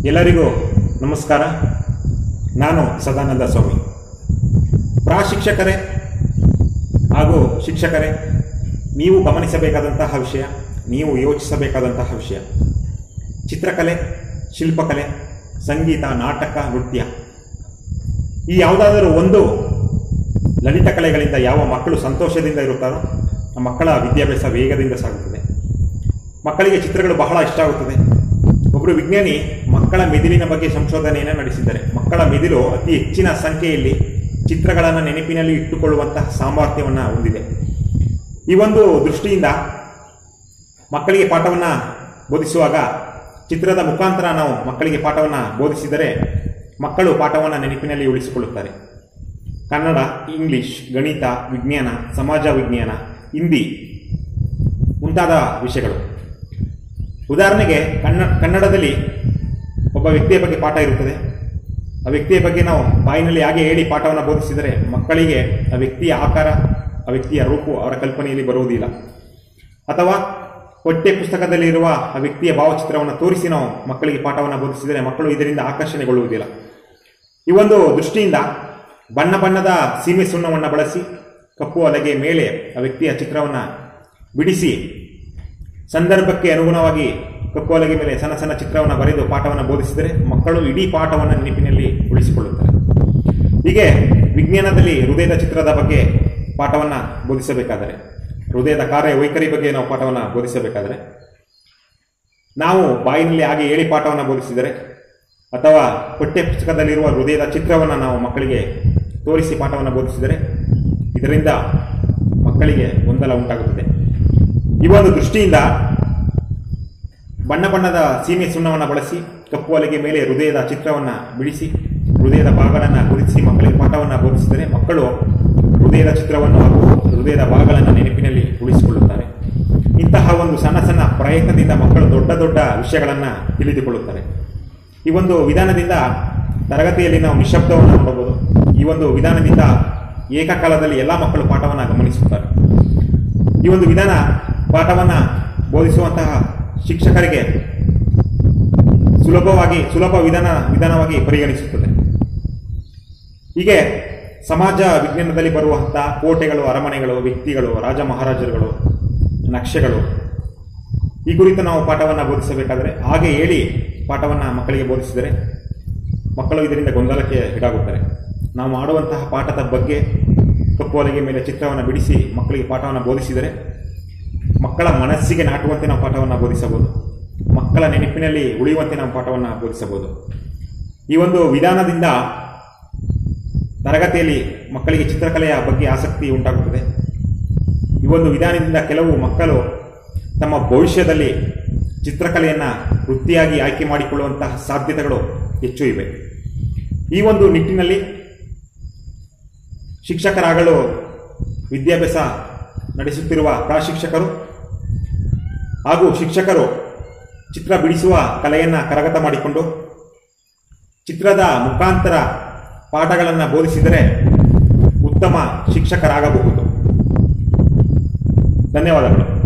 ಎಲ್ಲರಿಗೂ ನಮಸ್ಕಾರ ನಾನು ಸದಾನಂದ ಸ್ವಾಮಿ ಪ್ರಾಶಿಕ್ಷಕರೇ ಹಾಗೂ ಶಿಕ್ಷಕರೇ ನೀವು ಗಮನಿಸಬೇಕಾದಂತಹ ವಿಷಯ ನೀವು ಯೋಚಿಸಬೇಕಾದಂತಹ ವಿಷಯ ಚಿತ್ರಕಲೆ ಶಿಲ್ಪಕಲೆ ಸಂಗೀತ ನಾಟಕ ನೃತ್ಯ ಈ ಯಾವುದಾದರೂ ಒಂದು ಲಲಿತ ಕಲೆಗಳಿಂದ ಯಾವ ಮಕ್ಕಳು ಸಂತೋಷದಿಂದ ಇರುತ್ತಾರೋ ಆ ಮಕ್ಕಳ ವಿದ್ಯಾಭ್ಯಾಸ ವೇಗದಿಂದ ಸಾಗುತ್ತದೆ ಮಕ್ಕಳಿಗೆ ಚಿತ್ರಗಳು ಬಹಳ ಇಷ್ಟ ಆಗುತ್ತದೆ ಒಬ್ಬರು ವಿಜ್ಞಾನಿ ಮಕ್ಕಳ ಮೆದುಳಿನ ಬಗ್ಗೆ ಸಂಶೋಧನೆಯನ್ನು ನಡೆಸಿದ್ದಾರೆ ಮಕ್ಕಳ ಮೆದುಳು ಅತಿ ಹೆಚ್ಚಿನ ಸಂಖ್ಯೆಯಲ್ಲಿ ಚಿತ್ರಗಳನ್ನು ನೆನಪಿನಲ್ಲಿ ಇಟ್ಟುಕೊಳ್ಳುವಂತಹ ಸಾಮರ್ಥ್ಯವನ್ನು ಹೊಂದಿದೆ ಈ ಒಂದು ದೃಷ್ಟಿಯಿಂದ ಮಕ್ಕಳಿಗೆ ಪಾಠವನ್ನು ಬೋಧಿಸುವಾಗ ಚಿತ್ರದ ಮುಖಾಂತರ ನಾವು ಮಕ್ಕಳಿಗೆ ಪಾಠವನ್ನು ಬೋಧಿಸಿದರೆ ಮಕ್ಕಳು ಪಾಠವನ್ನು ನೆನಪಿನಲ್ಲಿ ಉಳಿಸಿಕೊಳ್ಳುತ್ತಾರೆ ಕನ್ನಡ ಇಂಗ್ಲಿಷ್ ಗಣಿತ ವಿಜ್ಞಾನ ಸಮಾಜ ವಿಜ್ಞಾನ ಹಿಂದಿ ಮುಂತಾದ ವಿಷಯಗಳು ಉದಾಹರಣೆಗೆ ಕನ್ನ ಕನ್ನಡದಲ್ಲಿ ಒಬ್ಬ ವ್ಯಕ್ತಿಯ ಬಗ್ಗೆ ಪಾಠ ಇರುತ್ತದೆ ಆ ವ್ಯಕ್ತಿಯ ಬಗ್ಗೆ ನಾವು ಬಾಯಿನಲ್ಲಿ ಹಾಗೆ ಹೇಳಿ ಪಾಠವನ್ನು ಬೋಧಿಸಿದರೆ ಮಕ್ಕಳಿಗೆ ಆ ವ್ಯಕ್ತಿಯ ಆಕಾರ ಆ ವ್ಯಕ್ತಿಯ ರೂಪು ಅವರ ಕಲ್ಪನೆಯಲ್ಲಿ ಬರುವುದಿಲ್ಲ ಅಥವಾ ಪಠ್ಯ ಪುಸ್ತಕದಲ್ಲಿರುವ ಆ ವ್ಯಕ್ತಿಯ ಭಾವಚಿತ್ರವನ್ನು ತೋರಿಸಿ ನಾವು ಮಕ್ಕಳಿಗೆ ಪಾಠವನ್ನು ಬೋಧಿಸಿದರೆ ಮಕ್ಕಳು ಇದರಿಂದ ಆಕರ್ಷಣೆಗೊಳ್ಳುವುದಿಲ್ಲ ಈ ಒಂದು ದೃಷ್ಟಿಯಿಂದ ಬಣ್ಣ ಬಣ್ಣದ ಸೀಮೆ ಸುಣ್ಣವನ್ನು ಬಳಸಿ ಕಪ್ಪು ಅಲೆಗೆ ಮೇಲೆ ಆ ವ್ಯಕ್ತಿಯ ಚಿತ್ರವನ್ನು ಬಿಡಿಸಿ ಸಂದರ್ಭಕ್ಕೆ ಅನುಗುಣವಾಗಿ ಕಪ್ಪು ಅಲೆಗೆ ಮೇಲೆ ಸಣ್ಣ ಸಣ್ಣ ಚಿತ್ರವನ್ನು ಬರೆದು ಪಾಠವನ್ನು ಬೋಧಿಸಿದರೆ ಮಕ್ಕಳು ಇಡೀ ಪಾಠವನ್ನು ನೆನಪಿನಲ್ಲಿ ಉಳಿಸಿಕೊಳ್ಳುತ್ತಾರೆ ಹೀಗೆ ವಿಜ್ಞಾನದಲ್ಲಿ ಹೃದಯದ ಚಿತ್ರದ ಬಗ್ಗೆ ಪಾಠವನ್ನು ಬೋಧಿಸಬೇಕಾದರೆ ಹೃದಯದ ಕಾರ್ಯ ವೈಖರಿ ಬಗ್ಗೆ ನಾವು ಪಾಠವನ್ನು ಬೋಧಿಸಬೇಕಾದರೆ ನಾವು ಬಾಯಿನಲ್ಲಿ ಹಾಗೆ ಹೇಳಿ ಪಾಠವನ್ನು ಬೋಧಿಸಿದರೆ ಅಥವಾ ಪಠ್ಯ ಪುಸ್ತಕದಲ್ಲಿರುವ ಹೃದಯದ ಚಿತ್ರವನ್ನು ನಾವು ಮಕ್ಕಳಿಗೆ ತೋರಿಸಿ ಪಾಠವನ್ನು ಬೋಧಿಸಿದರೆ ಇದರಿಂದ ಮಕ್ಕಳಿಗೆ ಗೊಂದಲ ಉಂಟಾಗುತ್ತದೆ ಈ ಒಂದು ದೃಷ್ಟಿಯಿಂದ ಬಣ್ಣ ಬಣ್ಣದ ಸೀಮೆ ಸುಣ್ಣವನ್ನು ಬಳಸಿ ಕಪ್ಪು ಅಲೆಗೆ ಮೇಲೆ ಹೃದಯದ ಚಿತ್ರವನ್ನು ಬಿಡಿಸಿ ಹೃದಯದ ಭಾಗಗಳನ್ನು ಗುರುತಿಸಿ ಮಕ್ಕಳಿಗೆ ಪಾಠವನ್ನು ಬೋಧಿಸಿದರೆ ಮಕ್ಕಳು ಹೃದಯದ ಚಿತ್ರವನ್ನು ಹಾಗೂ ಹೃದಯದ ಭಾಗಗಳನ್ನು ನೆನಪಿನಲ್ಲಿ ಉಳಿಸಿಕೊಳ್ಳುತ್ತಾರೆ ಇಂತಹ ಒಂದು ಸಣ್ಣ ಸಣ್ಣ ಪ್ರಯತ್ನದಿಂದ ಮಕ್ಕಳು ದೊಡ್ಡ ದೊಡ್ಡ ವಿಷಯಗಳನ್ನು ತಿಳಿದುಕೊಳ್ಳುತ್ತಾರೆ ಈ ಒಂದು ವಿಧಾನದಿಂದ ತರಗತಿಯಲ್ಲಿ ನಾವು ನಿಶಬ್ದವನ್ನು ನೋಡಬಹುದು ಈ ಒಂದು ವಿಧಾನದಿಂದ ಏಕಕಾಲದಲ್ಲಿ ಎಲ್ಲ ಮಕ್ಕಳು ಪಾಠವನ್ನು ಗಮನಿಸುತ್ತಾರೆ ಈ ಒಂದು ವಿಧಾನ ಪಾಠವನ್ನು ಬೋಧಿಸುವಂತಹ ಶಿಕ್ಷಕರಿಗೆ ಸುಲಭವಾಗಿ ಸುಲಭ ವಿಧಾನ ವಿಧಾನವಾಗಿ ಪರಿಗಣಿಸುತ್ತದೆ ಹೀಗೆ ಸಮಾಜ ವಿಜ್ಞಾನದಲ್ಲಿ ಬರುವಂತಹ ಕೋಟೆಗಳು ಅರಮನೆಗಳು ವ್ಯಕ್ತಿಗಳು ರಾಜ ಮಹಾರಾಜರುಗಳು ನಕ್ಷೆಗಳು ಈ ಕುರಿತು ನಾವು ಪಾಠವನ್ನು ಬೋಧಿಸಬೇಕಾದರೆ ಹಾಗೆ ಹೇಳಿ ಪಾಠವನ್ನು ಮಕ್ಕಳಿಗೆ ಬೋಧಿಸಿದರೆ ಮಕ್ಕಳು ಇದರಿಂದ ಗೊಂದಲಕ್ಕೆ ಈಡಾಗುತ್ತಾರೆ ನಾವು ಮಾಡುವಂತಹ ಪಾಠದ ಬಗ್ಗೆ ಕಪ್ಪು ಅಲೆಗೆ ಮೇಲೆ ಚಿತ್ರವನ್ನು ಬಿಡಿಸಿ ಮಕ್ಕಳಿಗೆ ಪಾಠವನ್ನು ಬೋಧಿಸಿದರೆ ಮಕ್ಕಳ ಮನಸ್ಸಿಗೆ ನಾಟುವಂತೆ ನಾವು ಪಾಠವನ್ನು ಬೋಧಿಸಬಹುದು ಮಕ್ಕಳ ನೆನಪಿನಲ್ಲಿ ಉಳಿಯುವಂತೆ ನಾವು ಪಾಠವನ್ನು ಬೋಧಿಸಬಹುದು ಈ ಒಂದು ವಿಧಾನದಿಂದ ತರಗತಿಯಲ್ಲಿ ಮಕ್ಕಳಿಗೆ ಚಿತ್ರಕಲೆಯ ಬಗ್ಗೆ ಆಸಕ್ತಿ ಉಂಟಾಗುತ್ತದೆ ಈ ಒಂದು ವಿಧಾನದಿಂದ ಕೆಲವು ಮಕ್ಕಳು ತಮ್ಮ ಭವಿಷ್ಯದಲ್ಲಿ ಚಿತ್ರಕಲೆಯನ್ನು ವೃತ್ತಿಯಾಗಿ ಆಯ್ಕೆ ಮಾಡಿಕೊಳ್ಳುವಂತಹ ಸಾಧ್ಯತೆಗಳು ಹೆಚ್ಚು ಇವೆ ಈ ಒಂದು ನಿಟ್ಟಿನಲ್ಲಿ ಶಿಕ್ಷಕರಾಗಲು ವಿದ್ಯಾಭ್ಯಾಸ ನಡೆಸುತ್ತಿರುವ ಪ್ರಾಶಿಕ್ಷಕರು ಹಾಗೂ ಶಿಕ್ಷಕರು ಚಿತ್ರ ಬಿಡಿಸುವ ಕಲೆಯನ್ನು ಕರಗತ ಮಾಡಿಕೊಂಡು ಚಿತ್ರದ ಮುಖಾಂತರ ಪಾಠಗಳನ್ನು ಬೋಧಿಸಿದರೆ ಉತ್ತಮ ಶಿಕ್ಷಕರಾಗಬಹುದು ಧನ್ಯವಾದಗಳು